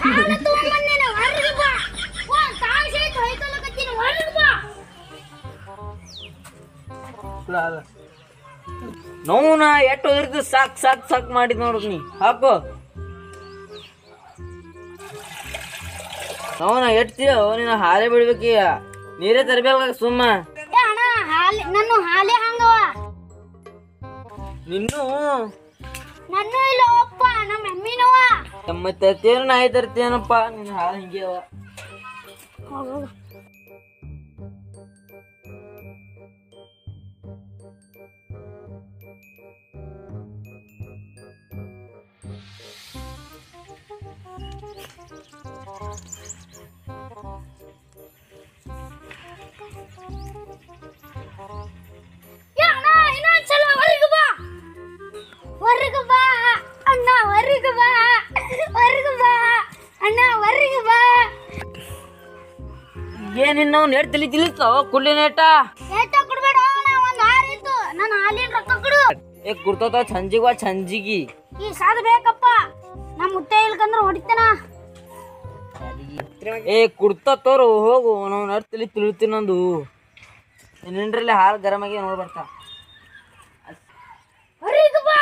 ನಾನು ತಗೊಂಬಂದೇನೆ ಹೊರಗೆ ಬಾ ಒಂದ್ ತಾಸು ಆಯ್ತು ಹೊಯ್ಕೊಳಕತ್ತೀನಿ ಹೊರಗೆ ಬಾ ನೋವುನ ಎಟ್ಟು ಹೋದ್ರದ್ದು ಸಾಕ್ ಸಾಕ್ ಸಾಕ್ ಮಾಡಿದ್ ನೋಡ್ ನೀ ಹಾಕು ನೋವುನ ಎಟ್ತೀಯೋ ನೀನು ಹಾಲೇ ಬಿಡ್ಬೇಕೀಗ ನೀರೇ ತರಬೇಕ ಸುಮ್ಮ ಏ ಅಣ್ಣ ಹಾಲೆ ನನ್ನ ಹಾಲೆ ಹಂಗವ ನಿನ್ನೂ ನನ್ನೂ ಇಲ್ಲ ಒಪ್ಪ ನಮ್ಮ ಎಮ್ಮಿನವ ನಮ್ಮ ತರ್ತೇನು ನಾಯಿ ತರ್ತೇನಪ್ಪ ನಿನ್ನ ಹಾಲು ಹಿಂಗೆ ಅವ ಏ ಅಣ್ಣ ಇನ್ನೊಂದ್ಸಲ ಹೊರಗೆ ಬಾ ಹೊರಗೆ ಬಾ ಅಣ್ಣ ಹೊರಗೆ ಬಾ ಹೊರಗೆ ಬಾ ಅಣ್ಣ ಹೊರಗೆ ಬಾ ಏನ್ ಇನ್ನು ನೆಟ್ ತಲಿ ತಿಳಿಸ್ತಾವ ಕುಳ್ಳಿ ನೆಟ ಏಟ ಕೊಡ್ಬೇಡ ಅಣ್ಣ ಒಂದ್ ಹಾರ ಇತ್ತು ನನ್ನ ಹಾಲಿನ ರೊಕ್ಕ ಕೊಡು ಏ ಕುರ್ತತ ಸಂಜಿಗ್ ವಾ ಸಂಜಿಗಿ ಈ ಸಾದ್ ಬೇಕಪ್ಪ ನಮ್ಮ ಮುತ್ತೆ ಇಲ್ಕಂದ್ರ ಹೊಡಿತೇನ ಏ ಕುಡ್ತ ತೋರು ಹೋಗು ನಾವು ನಡ್ ತಲಿ ತಿಳಿತೀನಂದು ನಿನ್ರಲ್ಲಿ ಹಾಲು ಗರಂ ಆಗಿ ನೋಡ್ ಬರ್ತಾ ಹೊರಗೆ ಬಾ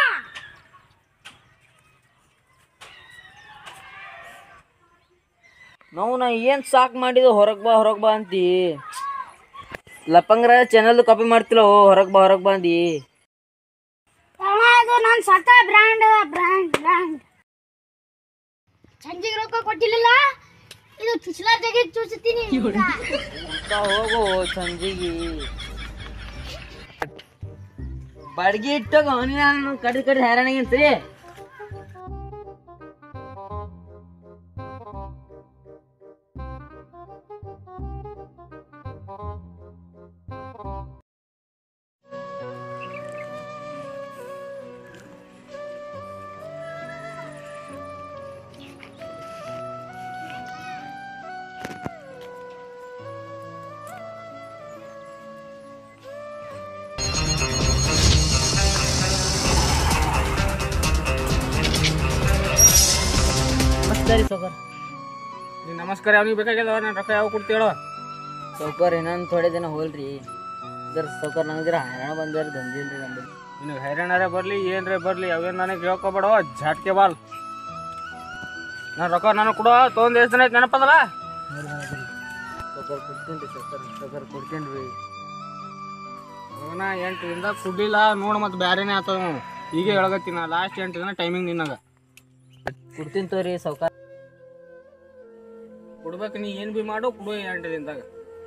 ನಾವು ನಾ ಏನ್ ಸಾಕ್ ಮಾಡಿದ ಹೊರಗ್ ಬಾ ಹೊರಗ್ ಬಾ ಅಂತಿ ಲಪಂಗ್ರ ಚಾನಲ್ ಕಾಪಿ ಮಾಡ್ತಿಲ್ಲ ಹೊರಗ್ ಬಾ ಹೊರಗ್ ಬಾ ಅಂದಿ ಅಣ್ಣ ಇದು ನನ್ನ ಸ್ವತಃ ಬ್ರ್ಯಾಂಡ್ ಬ್ರ್ಯಾಂಡ್ ಬ್ರ್ಯಾಂಡ್ ಸಂಜೆಗೆ ರೊಕ್ಕ ಕೊಟ್ಟಿಲ್ಲ ಇದು ಚುಚ್ಚಲ ತೆಗೆ ಚುಚ್ಚುತ್ತೀನಿ ಅಂತ ಹೋಗು ಸಂಜಿಗಿ ಬಡ್ಗಿ ಇಟ್ಟಾಗ ನಾನು ಕಡಿ ಕಡಿ ಹೈರಾಣಿಗೆ ಸರಿ ನಮಸ್ಕಾರ ಸೌಕರ್ ನೀನ್ ನಮಸ್ಕಾರ ಅವ್ನಿಗೆ ಬೇಕಾಗ್ಯದ ನಾನು ರೊಕ್ಕ ಯಾವ ಕೊಡ್ತೀಳ ಸೌಕರ್ ಇನ್ನೊಂದು ಥೋಡೆ ದಿನ ಹೋಲ್ರಿ ಜರ ಸೌಕರ್ ನಂಗೆ ಜರ ಹೈರಾಣ ಬಂದ್ರಿ ದಂದಿಲ್ರಿ ನಮ್ದು ನಿನಗೆ ಹೈರಾಣಾರೆ ಬರಲಿ ಏನ್ರೆ ಬರಲಿ ಅವೇನು ನನಗೆ ಹೇಳ್ಕೊಬೇಡ ಝಾಟ್ಕೆ ಬಾಲ್ ನಾನು ರೊಕ್ಕ ನನಗೆ ಕೊಡು ತೊಗೊಂಡು ಎಷ್ಟು ದಿನ ಆಯ್ತು ನೆನಪದಲ್ಲ ಸೌಕರ್ ಕೊಡ್ತೀನಿ ರೀ ಸೌಕರ್ ಸೌಕರ್ ಕೊಡ್ತೀನಿ ರೀ ಅವನ ಎಂಟು ದಿನದಾಗ ಕುಡ್ಲಿಲ್ಲ ನೋಡು ಮತ್ತೆ ಬ್ಯಾರೇನೇ ಆತದ ನಾವು ಈಗ ಹೇಳಗತ್ತೀನಿ ಲಾಸ್ಟ್ ಎಂಟು ದಿನ ಟೈಮಿಂಗ್ ನಿನ್ನಾಗ ಕೊಡ್ತೀನಿ ತೋರಿ ಸೌಕರ್ ಕೊಡ್ಬೇಕು ನೀ ಏನು ಬಿ ಮಾಡು ಕೊಡು ಎಂಟು ದಿನದಾಗ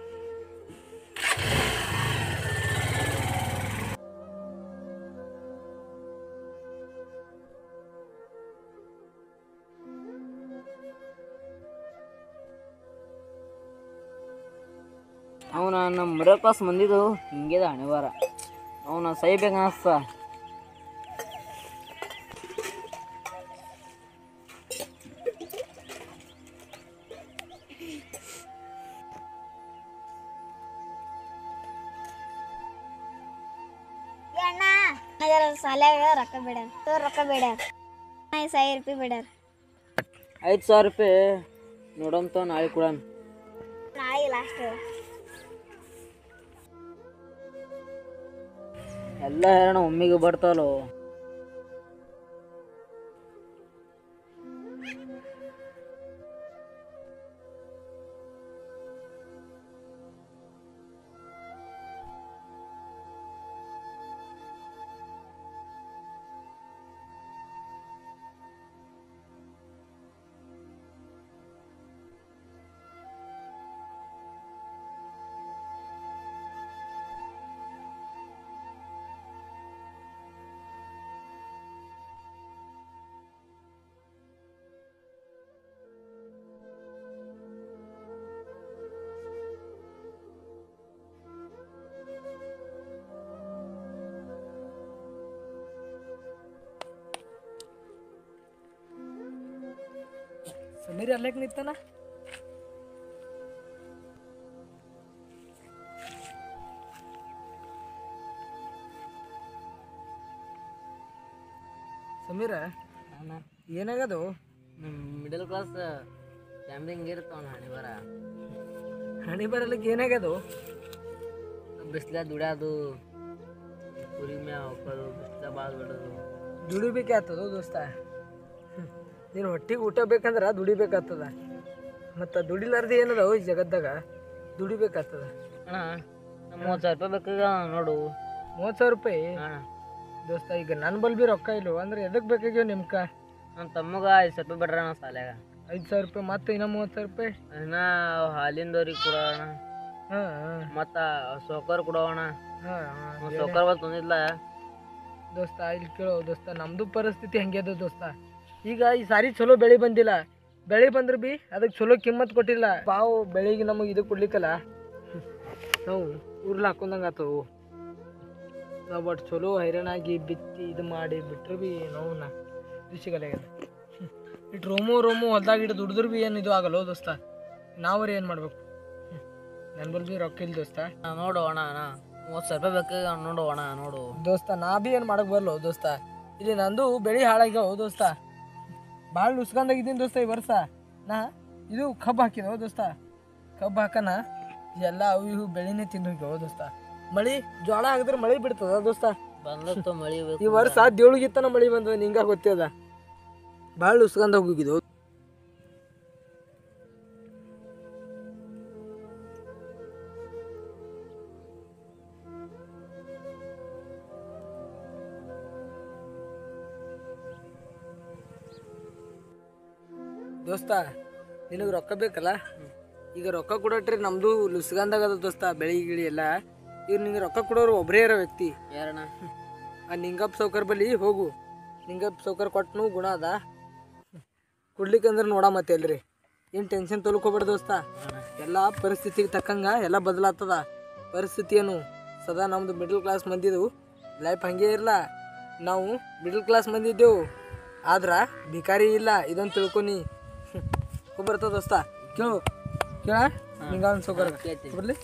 ಅವನ ನಮ್ಮ ಮಿಡಲ್ ಕ್ಲಾಸ್ ಮಂದಿದು ಹಿಂಗಿದೆ ಹಣೆಬಾರ ಅವನ ಸೈಬೇಕು ಅನಿಸ್ತ ಅಣ್ಣ ಅದರ ಸಾಲ್ಯಾಗ ರೊಕ್ಕ ಬೇಡ ತೋ ರೊಕ್ಕ ಬೇಡ ಐದು ಸಾವಿರ ರೂಪಾಯಿ ಬೇಡ ಐದು ಸಾವಿರ ರೂಪಾಯಿ ನೋಡಂತ ನಾಳೆ ಕೊಡೋಣ ನಾಳೆ ಲಾಸ್ಟ್ ಎಲ್ಲ ಹೈರಾಣ ಒಮ್ಮಿಗೆ ಬರ್ತಾವಲ್ಲೋ ಸಮೀರ್ ಅಲ್ಲೇಕ್ ನಿಂತಾನ ಸಮೀರ ಏನಾಗದು ಮಿಡಲ್ ಕ್ಲಾಸ್ ಕ್ಯಾಮ್ರಿಂಗ್ ಇರ್ತಾವ ಹಣಿ ಬರ ಹಣಿ ಬರಲಿಕ್ಕೆ ಏನಾಗ್ಯದು ಬಿಸ್ಲ ದುಡ್ಯಾದು ಕುರಿ ಮ್ಯಾವ ಹಾಕೋದು ಬಿಸ್ಲ ಭಾಳ ಬಿಡೋದು ದುಡಿಬೇಕೆ ಆಗ್ತದ ದೋಸ್ತ ನೀನು ಹೊಟ್ಟಿಗೆ ಊಟ ಬೇಕಂದ್ರೆ ದುಡಿಬೇಕಾಗ್ತದ ಮತ್ತು ದುಡಿಲಾರ್ದು ಏನದ ಈ ಜಗತ್ತಾಗ ದುಡಿಬೇಕಾಗ್ತದ ಅಣ್ಣ ನಮ್ಮ ಮೂವತ್ತು ಸಾವಿರ ರೂಪಾಯಿ ಬೇಕಾಗ ನೋಡು ಮೂವತ್ತು ಸಾವಿರ ರೂಪಾಯಿ ಅಣ್ಣ ದೋಸ್ತ ಈಗ ನನ್ನ ಬಲ್ ಬಿ ರೊಕ್ಕ ಇಲ್ವ ಅಂದ್ರೆ ಎದಕ್ಕೆ ಬೇಕಾಗ್ಯಾವ ನಿಮ್ಕ ನನ್ನ ತಮ್ಮಗ ಐದು ಸಾವಿರ ರೂಪಾಯಿ ಬಿಡ್ರ ಅಣ್ಣ ಸಾಲ್ಯಾಗ ಐದು ಸಾವಿರ ರೂಪಾಯಿ ಮತ್ತೆ ಇನ್ನೂ ಮೂವತ್ತು ಸಾವಿರ ರೂಪಾಯಿ ಇನ್ನ ಹಾಲಿಂದವ್ರಿಗೆ ಕೊಡೋಣ ಹಾಂ ಹಾಂ ಮತ್ತ ಸೋಕರ್ ಕೊಡೋಣ ಹಾಂ ಹಾಂ ಸೋಕರ್ ಬಂದು ತಂದಿದ್ಲ ದೋಸ್ತ ಇಲ್ಲಿ ಕೇಳೋ ದೋಸ್ತ ನಮ್ಮದು ಪರಿಸ್ಥಿತಿ ಹಂಗೆ ಅದ ದೋಸ್ತ ಈಗ ಈ ಸಾರಿ ಚಲೋ ಬೆಳೆ ಬಂದಿಲ್ಲ ಬೆಳೆ ಬಂದ್ರೆ ಬಿ ಅದಕ್ಕೆ ಚಲೋ ಕಿಮ್ಮತ್ ಕೊಟ್ಟಿಲ್ಲ ಬಾವು ಬೆಳೆಗೆ ನಮಗೆ ಇದು ಕೊಡ್ಲಿಕ್ಕಲ್ಲ ನಾವು ಉರ್ಲ್ ಹಾಕೊಂಡಂಗೆ ಆತವು ನಾವು ಒಟ್ಟು ಚಲೋ ಹೈರಾಣಾಗಿ ಬಿತ್ತಿ ಇದು ಮಾಡಿ ಬಿಟ್ರು ಬಿ ನೋವನ್ನ ಇದು ಸಿಗಲ್ಲ ಇಟ್ಟು ರೋಮು ರೋಮು ಹೊಲ್ದಾಗ ಇಟ್ಟು ದುಡಿದ್ರು ಬಿ ಏನು ಇದು ಆಗಲ್ಲ ದೋಸ್ತ ನಾವ್ರಿ ಏನು ಮಾಡ್ಬೇಕು ನನ್ನ ಬಲ್ ಬಿ ರೊಕ್ಕ ಇಲ್ಲ ದೋಸ್ತ ನೋಡು ಅಣ್ಣ ಅಣ್ಣ ಮೂವತ್ತು ಸಾವಿರ ರೂಪಾಯಿ ಬೇಕಾಗ ನೋಡು ಅಣ್ಣ ನೋಡು ದೋಸ್ತ ನಾ ಬಿ ಏನು ಮಾಡಕ್ ಬರಲ್ಲ ದೋಸ್ತ ಇಲ್ಲಿ ನಂದು ಬೆಳೆ ಹಾಳಾಗ್ಯಾವ ದೋಸ್ತ ಭಾಳ ಉಸ್ಕೊಂಡಾಗಿದ್ದೀನಿ ದೋಸ್ತ ಈ ವರ್ಷ ನಾ ಇದು ಕಬ್ಬು ಹಾಕಿದವ ದೋಸ್ತ ಕಬ್ಬು ಹಾಕನ ಎಲ್ಲ ಅವು ಇವು ಬೆಳೆನೇ ತಿಂದು ಹೋಗ್ಯಾವ ದೋಸ್ತ ಮಳಿ ಜೋಳ ಹಾಕಿದ್ರೆ ಮಳಿ ಬಿಡ್ತದ ದೋಸ್ತ ಬಂದತ್ತು ಮಳಿ ಬೇಕು ಈ ವರ್ಷ ದೇವ್ಳಿಗಿತ್ತನ ಮಳಿ ಬಂದದ ನಿಂಗ ಗೊತ್ತದ ಭಾಳ ಉಸ್ಕೊಂಡ ಹೋಗಿದ್ದು ದೋಸ್ತ ನಿನಗೆ ರೊಕ್ಕ ಬೇಕಲ್ಲ ಈಗ ರೊಕ್ಕ ಕೊಡಟ್ರಿ ನಮ್ದು ಲುಸ್ಗಂದಾಗ ಅದ ದೋಸ್ತ ಬೆಳಿ ಗಿಳಿ ಎಲ್ಲ ಇವ್ರು ನಿಂಗೆ ರೊಕ್ಕ ಕೊಡೋರು ಒಬ್ಬರೇ ಇರೋ ವ್ಯಕ್ತಿ ಯಾರಣ್ಣ ಆ ನಿಂಗಪ್ಪ ಸೌಕರ್ ಬಳಿ ಹೋಗು ನಿಂಗಪ್ಪ ಸೌಕರ್ ಕೊಟ್ಟನು ಗುಣ ಅದ ಕೊಡ್ಲಿಕ್ಕಂದ್ರೆ ನೋಡ ಮತ್ತೆ ಎಲ್ರಿ ಏನು ಟೆನ್ಷನ್ ತೊಳ್ಕೊಬೇಡ ದೋಸ್ತ ಎಲ್ಲ ಪರಿಸ್ಥಿತಿಗೆ ತಕ್ಕಂಗ ಎಲ್ಲ ಬದಲಾಗ್ತದ ಪರಿಸ್ಥಿತಿ ಏನು ಸದಾ ನಮ್ದು ಮಿಡಲ್ ಕ್ಲಾಸ್ ಮಂದಿದು ಲೈಫ್ ಹಂಗೆ ಇರಲ್ಲ ನಾವು ಮಿಡಲ್ ಕ್ಲಾಸ್ ಮಂದಿ ಇದ್ದೆವು ಆದ್ರ ಭಿಕಾರಿ ಇಲ್ಲ ಇದೊಂದು ತಿಳ್ಕೊನಿ ಬರ್ತದ ದೋಸ್ತ ಕೇಳು ಕೇಳ ನಿಂಗ ಸೌಕರ್ ಕೇಳ್ತೀನಿ. ಬರ್ಲಿ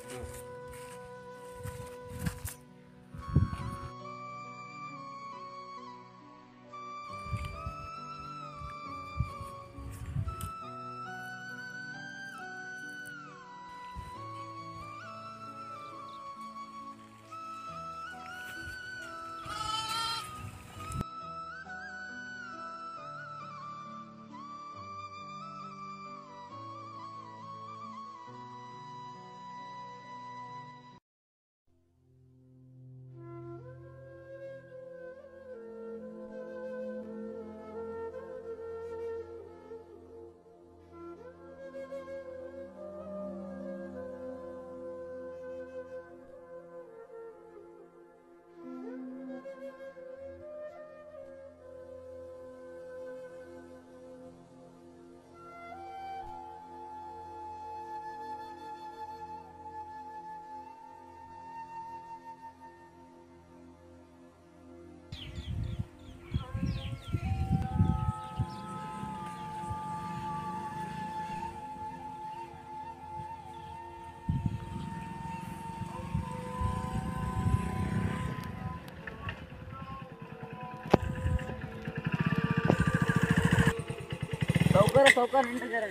ಸೌಕರ ಸೌಕರ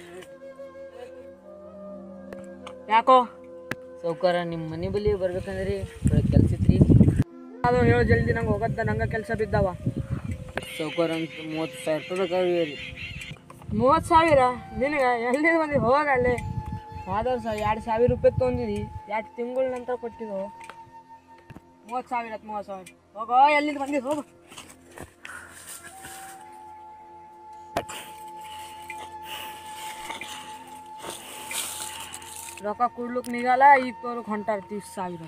ಯಾಕೋ ಸೌಕರ ನಿಮ್ಮ ಮನೆ ಬಳಿ ಬರ್ಬೇಕಂದ್ರಿ ಕೆಲ್ಸ ಇತ್ರಿ ಅದು ಹೇಳೋ ಜಲ್ದಿ ನಂಗೆ ಹೋಗತ್ತ ನಂಗೆ ಕೆಲಸ ಬಿದ್ದಾವ ಸೌಕರ ಅಂತ ಮೂವತ್ತು ಸಾವಿರ ರೂಪಾಯಿ ಬೇಕಾಗಿ ಮೂವತ್ತು ಸಾವಿರ ನಿನಗೆ ಎಲ್ಲಿ ಬಂದು ಹೋಗ ಅಲ್ಲಿ ಹೋದ ವರ್ಷ ಎರಡು ಸಾವಿರ ರೂಪಾಯಿ ತೊಗೊಂಡಿದ್ದಿ ಎರಡು ತಿಂಗಳ ನಂತರ ಕೊಟ್ಟಿದ್ದು ಮೂವತ್ತು ಸಾವಿರ ಆಯ್ತು ಮೂವತ್ತು ಸಾವಿರ ಹೋಗೋ ಎಲ್ಲಿಂದ ಬಂದಿ ಹೋಗು ರೊಕ್ಕ ಕೊಡ್ಲಿಕ್ಕೆ ನಿಗಲ್ಲ ಈಗ ತೋರಕ್ಕೆ ಹೊಂಟಾರ ತೀಸ್ ಸಾವಿರ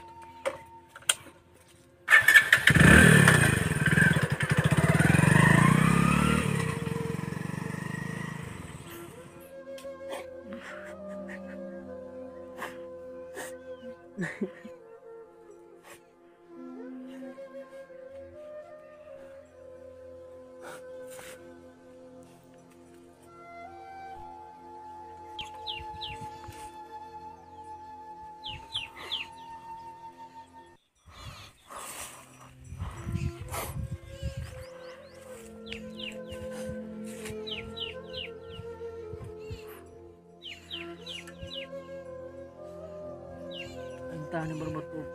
ಎಂತ ಹಣೆ ಬರ್ಬರ್ತಪ್ಪ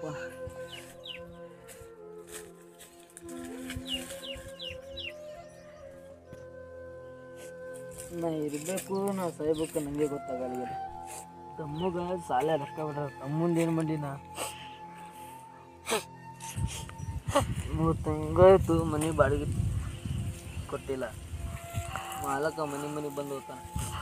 ನಾ ಇರಬೇಕು ನಾ ಸಾಯ್ಬೇಕು ನನಗೆ ಗೊತ್ತಾಗಲ್ಲ ತಮ್ಮಗ ಸಾಲ ರೊಕ್ಕ ಬಿಡ್ರ ತಮ್ಮಂದು ಏನು ಮಾಡಿ ನಾ ಮೂವತ್ತು ತಿಂಗಾಯ್ತು ಮನೆ ಬಾಡಿಗೆ ಕೊಟ್ಟಿಲ್ಲ ಮಾಲಕ ಮನೆ ಮನೆ ಬಂದು ಹೋಗ್ತಾನೆ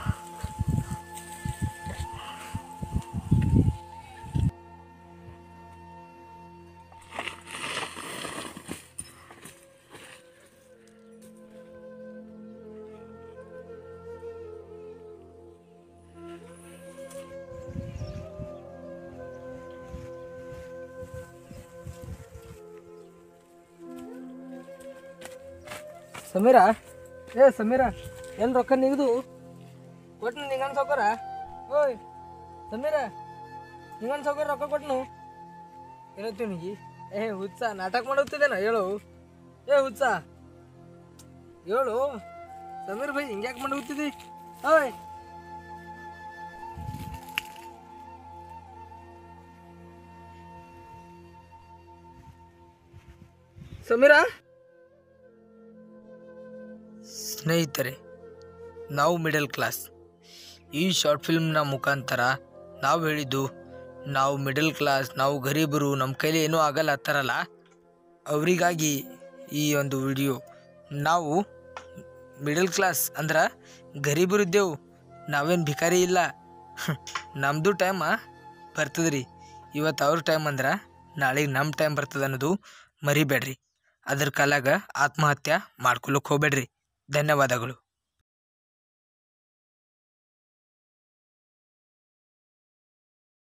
ಸಮೀರ ಏ ಸಮೀರ ಏನು ರೊಕ್ಕ ನಿಗದು ಕೊಟ್ಟು ನಿಂಗನ್ ಸೌಕರ ಓಯ್ ಸಮೀರ ನಿಂಗನ್ ಸೌಕರ ರೊಕ್ಕ ಕೊಟ್ಟನು ಏನತ್ತೀವಿ ನಿಗಿ ಏ ಹುಚ್ಚ ನಾಟಕ ಮಾಡುತ್ತಿದ್ದೇನ ಹೇಳು ಏ ಹುಚ್ಚ ಹೇಳು ಸಮೀರ್ ಭಾಯ್ ಹಿಂಗ್ಯಾಕೆ ಮಾಡಿ ಹೋಗ್ತಿದ್ದಿ ಓಯ್ ಸಮೀರಾ ಸ್ನೇಹಿತರೆ ನಾವು ಮಿಡಲ್ ಕ್ಲಾಸ್ ಈ ಶಾರ್ಟ್ ಫಿಲ್ಮ್ನ ಮುಖಾಂತರ ನಾವು ಹೇಳಿದ್ದು ನಾವು ಮಿಡಲ್ ಕ್ಲಾಸ್ ನಾವು ಗರೀಬರು ನಮ್ಮ ಕೈಲಿ ಏನೂ ಆಗಲ್ಲ ಅಂತಾರಲ್ಲ ಅವರಿಗಾಗಿ ಈ ಒಂದು ವಿಡಿಯೋ ನಾವು ಮಿಡಲ್ ಕ್ಲಾಸ್ ಅಂದ್ರೆ ಗರೀಬರು ಇದ್ದೆವು ನಾವೇನು ಭಿಕಾರಿ ಇಲ್ಲ ನಮ್ಮದು ಟೈಮ ಬರ್ತದ್ರಿ ಇವತ್ತು ಅವ್ರ ಟೈಮ್ ಅಂದ್ರೆ ನಾಳೆಗೆ ನಮ್ಮ ಟೈಮ್ ಬರ್ತದೆ ಅನ್ನೋದು ಮರಿಬೇಡ್ರಿ ಅದ್ರ ಕಾಲಾಗ ಆತ್ಮಹತ್ಯೆ ಮಾಡ್ಕೊಳಕ್ಕೆ ಹೋಗ್ಬೇಡ್ರಿ ಧನ್ಯವಾದಗಳು